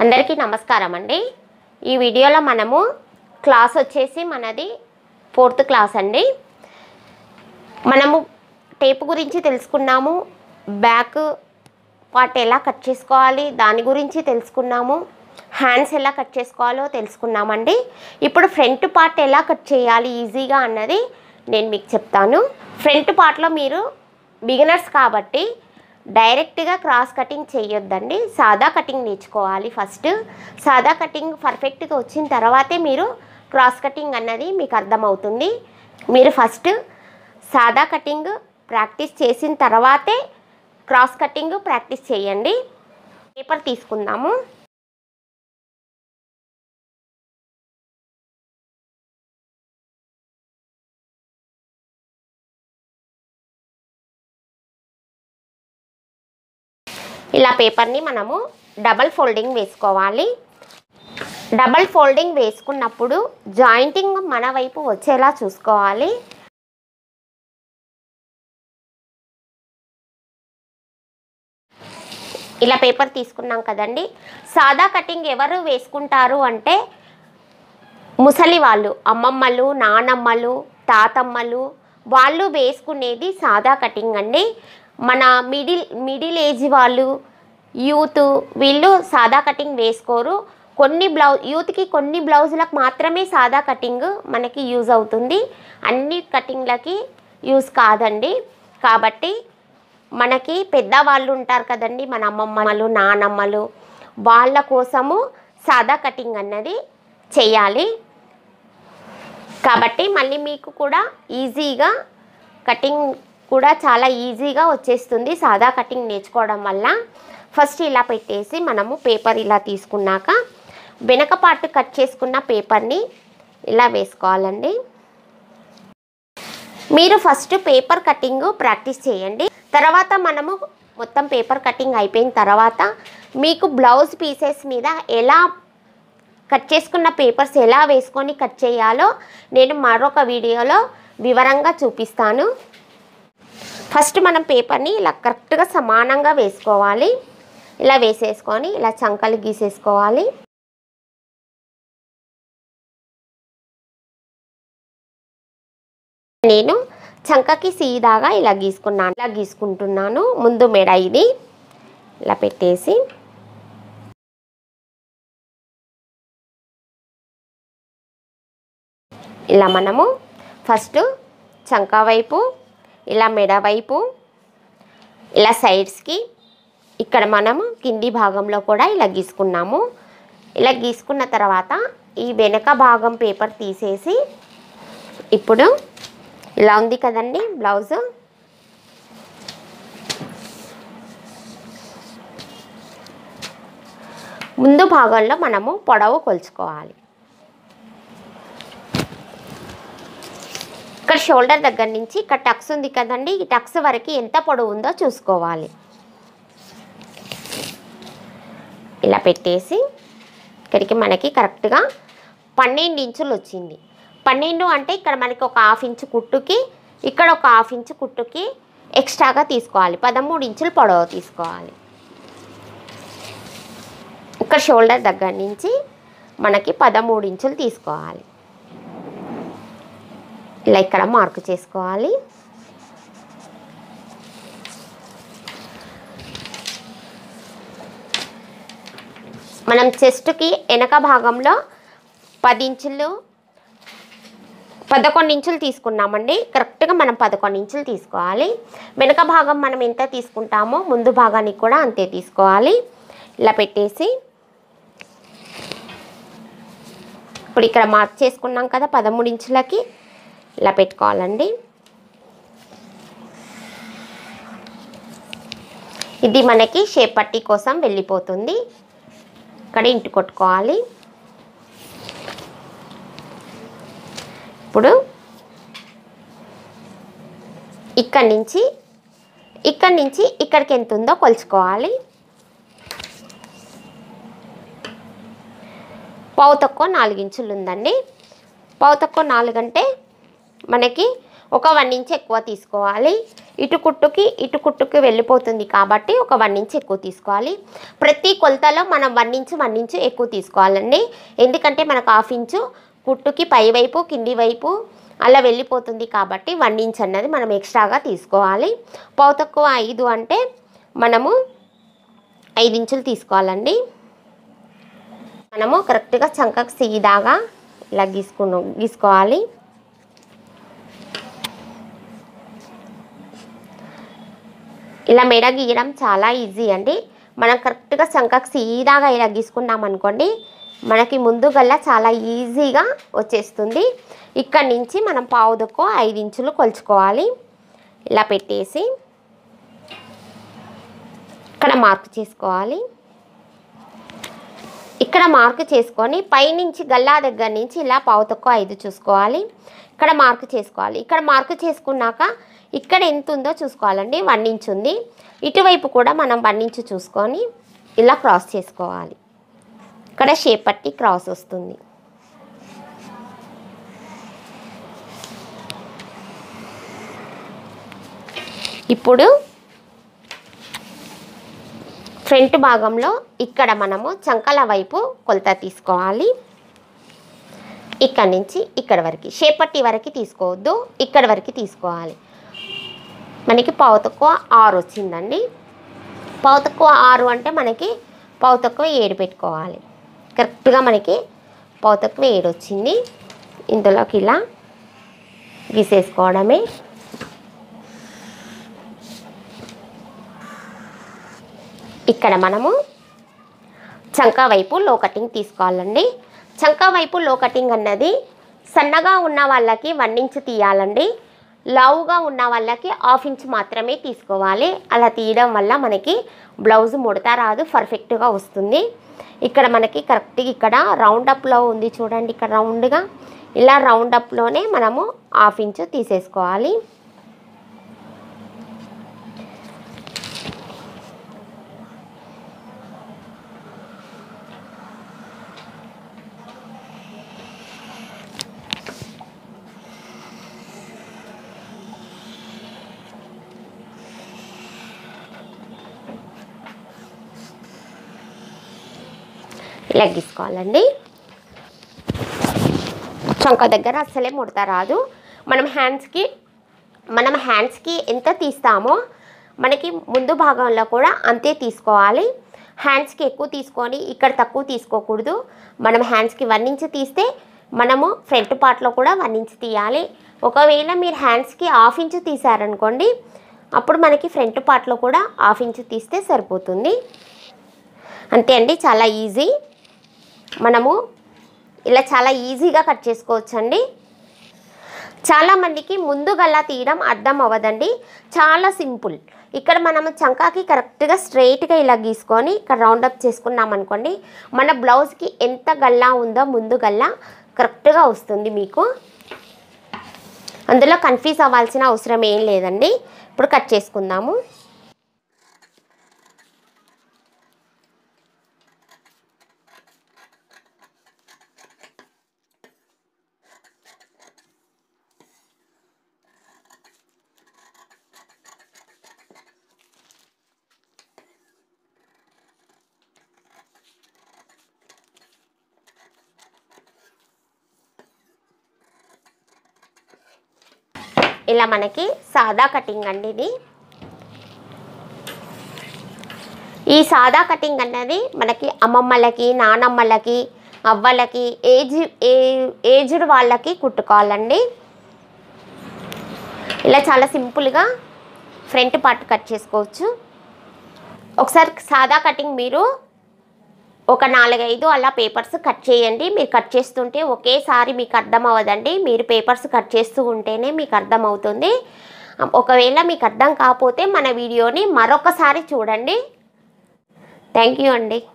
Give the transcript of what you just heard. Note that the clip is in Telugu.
అందరికీ నమస్కారం అండి ఈ వీడియోలో మనము క్లాస్ వచ్చేసి మనది ఫోర్త్ క్లాస్ అండి మనము టేప్ గురించి తెలుసుకున్నాము బ్యాక్ పార్ట్ ఎలా కట్ చేసుకోవాలి దాని గురించి తెలుసుకున్నాము హ్యాండ్స్ ఎలా కట్ చేసుకోవాలో తెలుసుకున్నామండి ఇప్పుడు ఫ్రంట్ పార్ట్ ఎలా కట్ చేయాలి ఈజీగా అన్నది నేను మీకు చెప్తాను ఫ్రంట్ పార్ట్లో మీరు బిగినర్స్ కాబట్టి డైరెక్ట్గా క్రాస్ కటింగ్ చేయొద్దండి సాదా కటింగ్ నేర్చుకోవాలి ఫస్ట్ సాదా కటింగ్ పర్ఫెక్ట్గా వచ్చిన తర్వాతే మీరు క్రాస్ కటింగ్ అన్నది మీకు అర్థమవుతుంది మీరు ఫస్ట్ సాదా కటింగ్ ప్రాక్టీస్ చేసిన తర్వాతే క్రాస్ కటింగ్ ప్రాక్టీస్ చేయండి పేపర్ తీసుకుందాము ఇలా పేపర్ని మనము డబల్ ఫోల్డింగ్ వేసుకోవాలి డబల్ ఫోల్డింగ్ వేసుకున్నప్పుడు జాయింటింగ్ మన వైపు వచ్చేలా చూసుకోవాలి ఇలా పేపర్ తీసుకున్నాం కదండి సాదా కటింగ్ ఎవరు వేసుకుంటారు అంటే ముసలి వాళ్ళు అమ్మమ్మలు నానమ్మలు తాతమ్మలు వాళ్ళు వేసుకునేది సాదా కటింగ్ అండి మన మిడిల్ మిడిల్ ఏజ్ వాళ్ళు యూత్ వీళ్ళు సాదా కటింగ్ వేసుకోరు కొన్ని బ్లౌజ్ యూత్కి కొన్ని బ్లౌజులకు మాత్రమే సాదా కటింగ్ మనకి యూజ్ అవుతుంది అన్ని కటింగ్లకి యూజ్ కాదండి కాబట్టి మనకి పెద్దవాళ్ళు ఉంటారు కదండి మన అమ్మమ్మలు నానమ్మలు వాళ్ళ కోసము సాదా కటింగ్ అన్నది చేయాలి కాబట్టి మళ్ళీ మీకు కూడా ఈజీగా కటింగ్ కూడా చాలా ఈజీగా వచ్చేస్తుంది సాదా కటింగ్ నేర్చుకోవడం వల్ల ఫస్ట్ ఇలా పెట్టేసి మనము పేపర్ ఇలా తీసుకున్నాక వెనక పార్ట్ కట్ చేసుకున్న పేపర్ని ఇలా వేసుకోవాలండి మీరు ఫస్ట్ పేపర్ కటింగ్ ప్రాక్టీస్ చేయండి తర్వాత మనము మొత్తం పేపర్ కటింగ్ అయిపోయిన తర్వాత మీకు బ్లౌజ్ పీసెస్ మీద ఎలా కట్ చేసుకున్న పేపర్స్ ఎలా వేసుకొని కట్ చేయాలో నేను మరొక వీడియోలో వివరంగా చూపిస్తాను ఫస్ట్ మనం పేపర్ని ఇలా కరెక్ట్గా సమానంగా వేసుకోవాలి ఇలా వేసేసుకొని ఇలా చంకలు గీసేసుకోవాలి నేను చంకకి సీదాగా ఇలా గీసుకున్నాను ఇలా గీసుకుంటున్నాను ముందు మెడ ఇది ఇలా పెట్టేసి ఇలా మనము ఫస్ట్ చంకా వైపు ఇలా మెడ వైపు ఇలా సైడ్స్కి ఇక్కడ మనము కింది భాగంలో కూడా ఇలా గీసుకున్నాము ఇలా గీసుకున్న తర్వాత ఈ వెనక భాగం పేపర్ తీసేసి ఇప్పుడు ఇలా ఉంది కదండి బ్లౌజ్ ముందు భాగంలో మనము పొడవు కొలుచుకోవాలి ఇక్కడ షోల్డర్ దగ్గర నుంచి ఇక్కడ టక్స్ ఉంది కదండి ఈ టక్స్ వరకు ఎంత పొడవు ఉందో చూసుకోవాలి ఇలా పెట్టేసి ఇక్కడికి మనకి కరెక్ట్గా పన్నెండు ఇంచులు వచ్చింది పన్నెండు అంటే ఇక్కడ మనకి ఒక హాఫ్ ఇంచు కుట్టుకి ఇక్కడ ఒక హాఫ్ ఇంచు కుట్టుకి ఎక్స్ట్రాగా తీసుకోవాలి పదమూడు ఇంచులు పొడవు తీసుకోవాలి ఇక్కడ షోల్డర్ దగ్గర నుంచి మనకి పదమూడు ఇంచులు తీసుకోవాలి ఇలా ఇక్కడ మార్కు చేసుకోవాలి మనం చెస్ట్కి వెనక భాగంలో పది ఇంచులు పదకొండు ఇంచులు తీసుకున్నామండి కరెక్ట్గా మనం పదకొండు ఇంచులు తీసుకోవాలి వెనక భాగం మనం ఎంత తీసుకుంటామో ముందు భాగానికి కూడా అంతే తీసుకోవాలి ఇలా పెట్టేసి ఇప్పుడు ఇక్కడ మార్క్ చేసుకున్నాం కదా పదమూడు ఇంచులకి ఇలా పెట్టుకోవాలండి ఇది మనకి షేప్ పట్టి కోసం వెళ్ళిపోతుంది ఇక్కడ ఇంటి కొట్టుకోవాలి ఇప్పుడు ఇక్కడి నుంచి ఇక్కడి నుంచి ఇక్కడికి ఎంత ఉందో కొలుచుకోవాలి పావు తక్కువ నాలుగు ఇంచులు ఉందండి పావు తక్కువ నాలుగు అంటే మనకి ఒక వన్ ఇంచ్ ఎక్కువ తీసుకోవాలి ఇటు కుట్టుకి ఇటు కుట్టుకి వెళ్ళిపోతుంది కాబట్టి ఒక వన్ ఇంచ్ ఎక్కువ తీసుకోవాలి ప్రతి కొలతలో మనం వన్ ఇంచ్ వన్ ఇంచ్ ఎక్కువ తీసుకోవాలండి ఎందుకంటే మనకు హాఫ్ ఇంచు కుట్టుకి పై వైపు కింది వైపు అలా వెళ్ళిపోతుంది కాబట్టి వన్ ఇంచ్ అన్నది మనం ఎక్స్ట్రాగా తీసుకోవాలి పావు తక్కువ ఐదు అంటే మనము ఐదు ఇంచులు తీసుకోవాలండి మనము కరెక్ట్గా చంకకు సీదాగా ఇలా గీసుకుని గీసుకోవాలి ఇలా మెడ గీయడం చాలా ఈజీ అండి మనం కరెక్ట్గా చంకకు సీదాగా ఇలా గీసుకున్నాం అనుకోండి మనకి ముందు గల్లా చాలా ఈజీగా వచ్చేస్తుంది ఇక్కడి నుంచి మనం పావు దొక్కో ఐదు ఇంచులు కొలుచుకోవాలి ఇలా పెట్టేసి ఇక్కడ మార్క్ చేసుకోవాలి ఇక్కడ మార్క్ చేసుకొని పైనుంచి గల్లా దగ్గర నుంచి ఇలా పావు తక్కువ ఐదు చూసుకోవాలి ఇక్కడ మార్క్ చేసుకోవాలి ఇక్కడ మార్క్ చేసుకున్నాక ఇక్కడ ఎంత ఉందో చూసుకోవాలండి వన్ ఇంచ్ ఉంది ఇటువైపు కూడా మనం వన్ ఇంచ్ చూసుకొని ఇలా క్రాస్ చేసుకోవాలి ఇక్కడ షేప్ పట్టి క్రాస్ వస్తుంది ఇప్పుడు ఫ్రంట్ భాగంలో ఇక్కడ మనము చంకల వైపు కొలత తీసుకోవాలి ఇక్కడ నుంచి ఇక్కడ వరకు షేపట్టి వరకు తీసుకోవద్దు ఇక్కడ వరకు తీసుకోవాలి మనకి పావు తక్కువ ఆరు వచ్చిందండి పావు తక్కువ ఆరు అంటే మనకి పావు తక్కువ ఏడు పెట్టుకోవాలి కరెక్ట్గా మనకి పావు తక్కువ ఏడు వచ్చింది ఇందులోకి ఇలా గీసేసుకోవడమే ఇక్కడ మనము చంకా వైపు లో కటింగ్ తీసుకోవాలండి చంకా వైపు లో కటింగ్ అన్నది సన్నగా ఉన్న వాళ్ళకి వన్ ఇంచ్ తీయాలండి లావుగా ఉన్న వాళ్ళకి హాఫ్ ఇంచ్ మాత్రమే తీసుకోవాలి అలా తీయడం వల్ల మనకి బ్లౌజ్ ముడత రాదు పర్ఫెక్ట్గా వస్తుంది ఇక్కడ మనకి కరెక్ట్గా ఇక్కడ రౌండ్ అప్లో ఉంది చూడండి ఇక్కడ రౌండ్గా ఇలా రౌండ్ అప్లోనే మనము హాఫ్ ఇంచ్ తీసేసుకోవాలి ఇలా గీసుకోవాలండి చంక దగ్గర అస్సలే ముడత రాదు మనం హ్యాండ్స్కి మనం హ్యాండ్స్కి ఎంత తీస్తామో మనకి ముందు భాగంలో కూడా అంతే తీసుకోవాలి హ్యాండ్స్కి ఎక్కువ తీసుకొని ఇక్కడ తక్కువ తీసుకోకూడదు మనం హ్యాండ్స్కి వన్ ఇంచ్ తీస్తే మనము ఫ్రంట్ పార్ట్లో కూడా వన్ ఇంచ్ తీయాలి ఒకవేళ మీరు హ్యాండ్స్కి హాఫ్ ఇంచ్ తీసారనుకోండి అప్పుడు మనకి ఫ్రంట్ పార్ట్లో కూడా హాఫ్ ఇంచ్ తీస్తే సరిపోతుంది అంతే అండి చాలా ఈజీ మనము ఇలా చాలా ఈజీగా కట్ చేసుకోవచ్చండి చాలామందికి ముందు గల్లా తీయడం అర్థం అవ్వదండి చాలా సింపుల్ ఇక్కడ మనము చంకాకి కరెక్ట్గా స్ట్రైట్గా ఇలా గీసుకొని ఇక్కడ రౌండ్ అప్ చేసుకున్నాం అనుకోండి మన బ్లౌజ్కి ఎంత గల్లా ఉందో ముందు గల్లా కరెక్ట్గా వస్తుంది మీకు అందులో కన్ఫ్యూజ్ అవ్వాల్సిన అవసరం ఏం లేదండి ఇప్పుడు కట్ చేసుకుందాము ఇలా మనకి సాదా కటింగ్ అండి ఇది ఈ సాదా కటింగ్ అన్నది మనకి అమ్మమ్మలకి నానమ్మలకి అవ్వలకి ఏజ్ ఏ ఏజ్డ్ వాళ్ళకి కుట్టుకోవాలండి ఇలా చాలా సింపుల్గా ఫ్రంట్ పార్ట్ కట్ చేసుకోవచ్చు ఒకసారి సాదా కటింగ్ మీరు ఒక నాలుగైదు అలా పేపర్స్ కట్ చేయండి మీరు కట్ చేస్తుంటే ఒకేసారి మీకు అర్థం అవ్వదండి మీరు పేపర్స్ కట్ చేస్తూ ఉంటేనే మీకు అర్థం అవుతుంది ఒకవేళ మీకు అర్థం కాకపోతే మన వీడియోని మరొకసారి చూడండి థ్యాంక్ యూ అండి